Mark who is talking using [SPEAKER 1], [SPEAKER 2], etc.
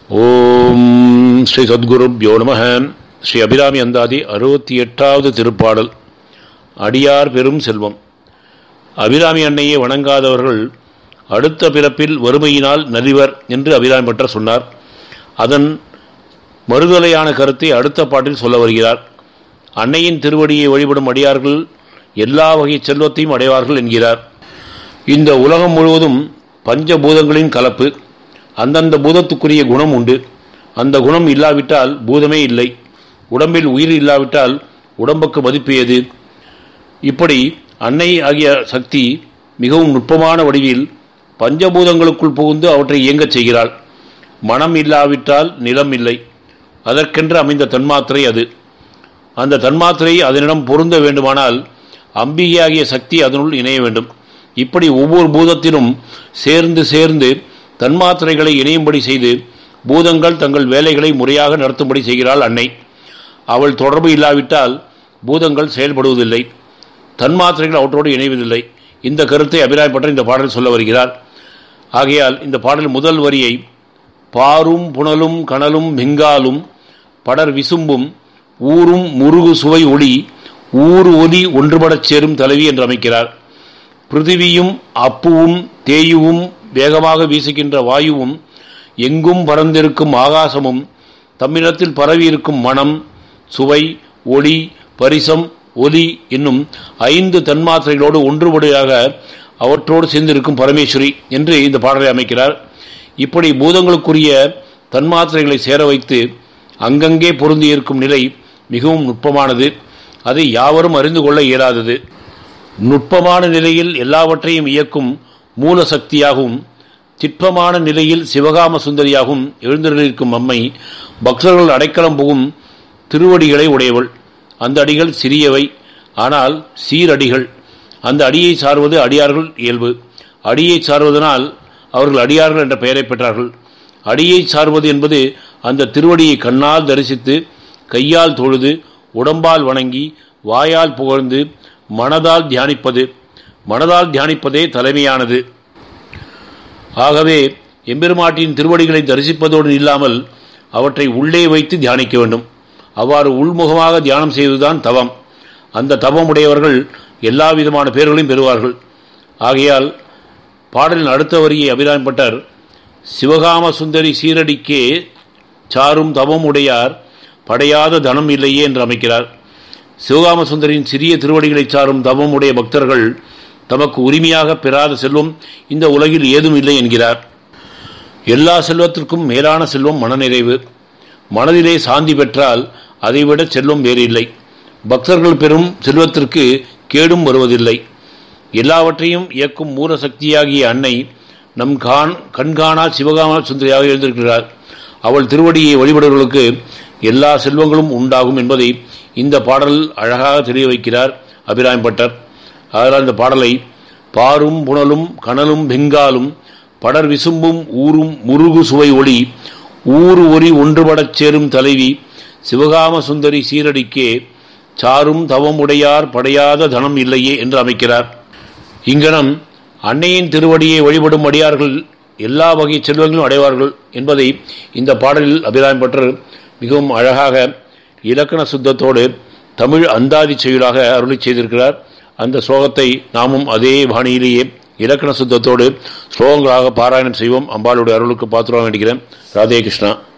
[SPEAKER 1] ஓம் ஸ்ரீ சத்குருப்யோ நம ஸ்ரீ அபிராமி அந்தாதி அறுபத்தி எட்டாவது திருப்பாடல் அடியார் பெரும் செல்வம் அபிராமி அன்னையை வணங்காதவர்கள் அடுத்த பிறப்பில் வறுமையினால் நலிவர் என்று அபிராமி பட்டர் சொன்னார் அதன் மறுதலையான கருத்தை அடுத்த பாட்டில் சொல்ல வருகிறார் அன்னையின் திருவடியை வழிபடும் அடியார்கள் எல்லா வகை செல்வத்தையும் அடைவார்கள் என்கிறார் இந்த உலகம் முழுவதும் பஞ்சபூதங்களின் கலப்பு அந்தந்த பூதத்துக்குரிய குணம் உண்டு அந்த குணம் இல்லாவிட்டால் பூதமே இல்லை உடம்பில் உயிர் இல்லாவிட்டால் உடம்புக்கு மதிப்பு ஏது இப்படி அன்னை ஆகிய சக்தி மிகவும் நுட்பமான வடிவில் பஞ்சபூதங்களுக்குள் புகுந்து அவற்றை இயங்கச் செய்கிறாள் மனம் இல்லாவிட்டால் நிலம் இல்லை அதற்கென்று அமைந்த தன்மாத்திரை அது அந்த தன்மாத்திரை அதனிடம் பொருந்த வேண்டுமானால் அம்பிகையாகிய சக்தி அதனுள் இணைய வேண்டும் இப்படி ஒவ்வொரு பூதத்திலும் சேர்ந்து சேர்ந்து தன்மாத்திரைகளை இணையும்படி செய்து பூதங்கள் தங்கள் வேலைகளை முறையாக நடத்தும்படி செய்கிறாள் அன்னை அவள் தொடர்பு இல்லாவிட்டால் பூதங்கள் செயல்படுவதில்லை தன்மாத்திரைகள் அவற்றோடு இணைவதில்லை இந்த கருத்தை அபிராயப்பட்ட இந்த பாடல் சொல்ல வருகிறார் ஆகையால் இந்த பாடல் முதல் வரியை பாரும் புனலும் கனலும் வெங்காலும் படர் விசும்பும் ஊரும் முருகு சுவை ஒளி ஊறு ஒலி ஒன்றுபடச் சேரும் தலைவி என்று அமைக்கிறார் பிருத்திவியும் அப்புவும் தேயுவும் வேகமாக வீசுகின்ற வாயுவும் எங்கும் பறந்திருக்கும் ஆகாசமும் தம்மிடத்தில் பரவியிருக்கும் மனம் சுவை ஒளி பரிசம் ஒலி என்னும் ஐந்து தன்மாத்திரைகளோடு ஒன்றுபடியாக அவற்றோடு சேர்ந்திருக்கும் பரமேஸ்வரி என்று இந்த பாடலை அமைக்கிறார் இப்படி பூதங்களுக்குரிய தன்மாத்திரைகளை சேர வைத்து அங்கங்கே பொருந்தி இருக்கும் நிலை மிகவும் நுட்பமானது அதை யாவரும் அறிந்து கொள்ள இயலாதது நுட்பமான நிலையில் எல்லாவற்றையும் இயக்கும் மூல சக்தியாகவும் திட்பமான நிலையில் சிவகாம சுந்தரியாகவும் எழுந்திருக்கும் அம்மை பக்தர்கள் அடைக்கலம் புகும் திருவடிகளை உடையவள் அந்த அடிகள் சிறியவை ஆனால் சீரடிகள் அந்த அடியை சார்வது அடியார்கள் இயல்பு அடியை சார்வதனால் அவர்கள் அடியார்கள் என்ற பெயரை பெற்றார்கள் அடியை சார்வது என்பது அந்த திருவடியை கண்ணால் தரிசித்து கையால் தொழுது உடம்பால் வணங்கி வாயால் புகழ்ந்து மனதால் தியானிப்பது மனதால் தியானிப்பதே தலைமையானது ஆகவே எம்பெருமாட்டின் திருவடிகளை தரிசிப்பதோடு இல்லாமல் அவற்றை உள்ளே வைத்து தியானிக்க வேண்டும் அவ்வாறு உள்முகமாக தியானம் செய்வதுதான் தவம் அந்த தவம் உடையவர்கள் எல்லா விதமான பேர்களையும் பெறுவார்கள் ஆகையால் பாடலின் அடுத்த வரியை அபிராம்பட்டர் சிவகாம சுந்தரி சீரடிக்கே சாரும் தவம் உடையார் படையாத தனம் இல்லையே என்று அமைக்கிறார் சிவகாம சுந்தரின் சிறிய திருவடிகளை சாரும் தவம் உடைய பக்தர்கள் தமக்கு உரிமையாக பெறாத செல்வம் இந்த உலகில் ஏதும் இல்லை என்கிறார் எல்லா செல்வத்திற்கும் மேலான செல்வம் மனநிறைவு மனதிலே சாந்தி பெற்றால் அதைவிட செல்வம் வேறு இல்லை பக்தர்கள் பெறும் செல்வத்திற்கு கேடும் வருவதில்லை எல்லாவற்றையும் இயக்கும் மூல சக்தியாகிய அன்னை நம் கான் கண்காணா சிவகாம சுந்தரியாக எழுந்திருக்கிறார் அவள் திருவடியை வழிபடுவர்களுக்கு எல்லா செல்வங்களும் உண்டாகும் என்பதை இந்த பாடல் அழகாக தெரிய வைக்கிறார் அபிராம் பட்டர் அதனால் இந்த பாடலை பாரும் புனலும் கனலும் வெங்காலும் படர் விசும்பும் ஊரும் முருகு சுவை ஒளி ஊறு ஒரி ஒன்றுபடச் சேரும் தலைவி சிவகாம சுந்தரி சீரடிக்கே சாரும் தவம் உடையார் படையாத தனம் இல்லையே என்று அமைக்கிறார் இங்கனம் அன்னையின் திருவடியை வழிபடும் அடியார்கள் எல்லா வகை செல்வங்களும் அடைவார்கள் என்பதை இந்த பாடலில் அபிராம் பட்டர் மிகவும் அழகாக இலக்கண சுத்தத்தோடு தமிழ் அந்தாதி செயலாக அருளி செய்திருக்கிறார் அந்த ஸ்லோகத்தை நாமும் அதே பாணியிலேயே இலக்கண சுத்தத்தோடு ஸ்லோகங்களாக பாராயணம் செய்வோம் அம்பாளுடைய அருளுக்கு பாத்திரம் வேண்டுகிறேன் ராதே கிருஷ்ணா